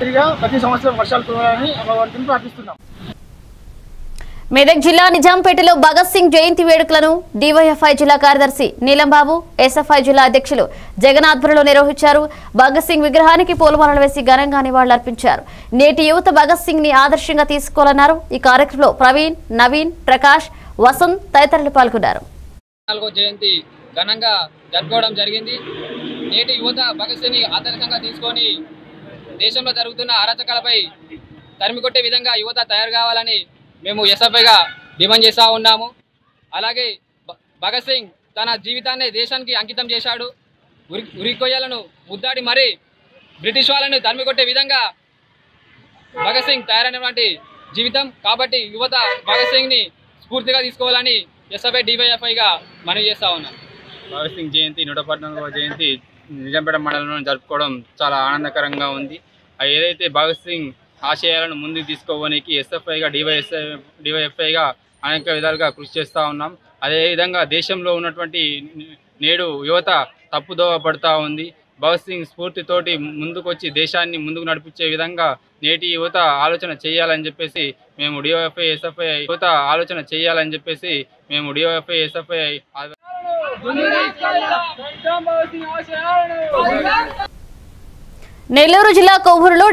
తిరిగా ప్రతి సంవత్సరం వర్షాలు కురవాలని భగవంతుని ప్రార్థిస్తున్నాం మెదక్ జిల్లా నిజాంపేటలో భగత్ సింగ్ జయంతి వేడుకలను డివైఎఫ్ఐ జిల్లా కార్యదర్శి నీలంబాబు ఎస్ఎఫ్ఐ జిల్లా అధ్యక్షులు జగన్నాథ్పురలో నిర్వహించారు భగత్ సింగ్ విగ్రహానికి పూలమాలలు వేసి ఘనంగా నివాళులర్పించారు నేటి యువత భగత్ సింగ్ ని ఆదర్శంగా తీసుకోవాలన్నారు ఈ కార్యక్రమంలో ప్రవీణ్ నవీన్ ప్రకాష్ వసంత్ తదితరులు పాల్గొన్నారు నాలుగో జయంతి ఘనంగా జరుపుకోవడం జరిగింది నేటి యువత భగత్ సింగ్ ఆదర్శంగా తీసుకొని దేశంలో జరుగుతున్న అరాచకాలపై తరిమికొట్టే విధంగా యువత తయారు కావాలని మేము ఎస్ఎఫ్ఐగా డిమాండ్ చేస్తూ ఉన్నాము అలాగే భ- భగత్ సింగ్ తన జీవితాన్ని దేశానికి అంకితం చేశాడు ఉరి ఉరి కొయ్యలను ముద్దాడి మరీ బ్రిటిష్ వాళ్ళని తరిమికొట్టే విధంగా భగత్ సింగ్ తయారైనటువంటి జీవితం కాబట్టి యువత భగత్ సింగ్ని స్ఫూర్తిగా తీసుకోవాలని ఎస్ఎఫ్ఐ డివైఎఫ్ఐగా మనవి చేస్తా ఉన్నాం భగత్ సింగ్ జయంతి నూట పద్నాలుగవ జయంతి నిజాంపేట మండలంలో జరుపుకోవడం చాలా ఆనందకరంగా ఉంది ఆ ఏదైతే భగత్ సింగ్ ఆశయాలను ముందుకు తీసుకోవడానికి ఎస్ఎఫ్ఐగా డివైఎస్ఐ డివైఎఫ్ఐగా అనేక విధాలుగా కృషి చేస్తూ ఉన్నాం అదేవిధంగా దేశంలో ఉన్నటువంటి నేడు యువత తప్పుదోవ పడుతూ ఉంది భగత్ సింగ్ స్ఫూర్తితోటి ముందుకొచ్చి దేశాన్ని ముందుకు నడిపించే విధంగా నేటి యువత ఆలోచన చేయాలని చెప్పేసి మేము డిఓఎఫ్ఐ ఎస్ఎఫ్ఐ యువత ఆలోచన చేయాలని చెప్పేసి మేము డిఓఎఫ్ఐ ఎస్ఎఫ్ఐ నెల్లూరు జిల్లా కొవ్వూరులో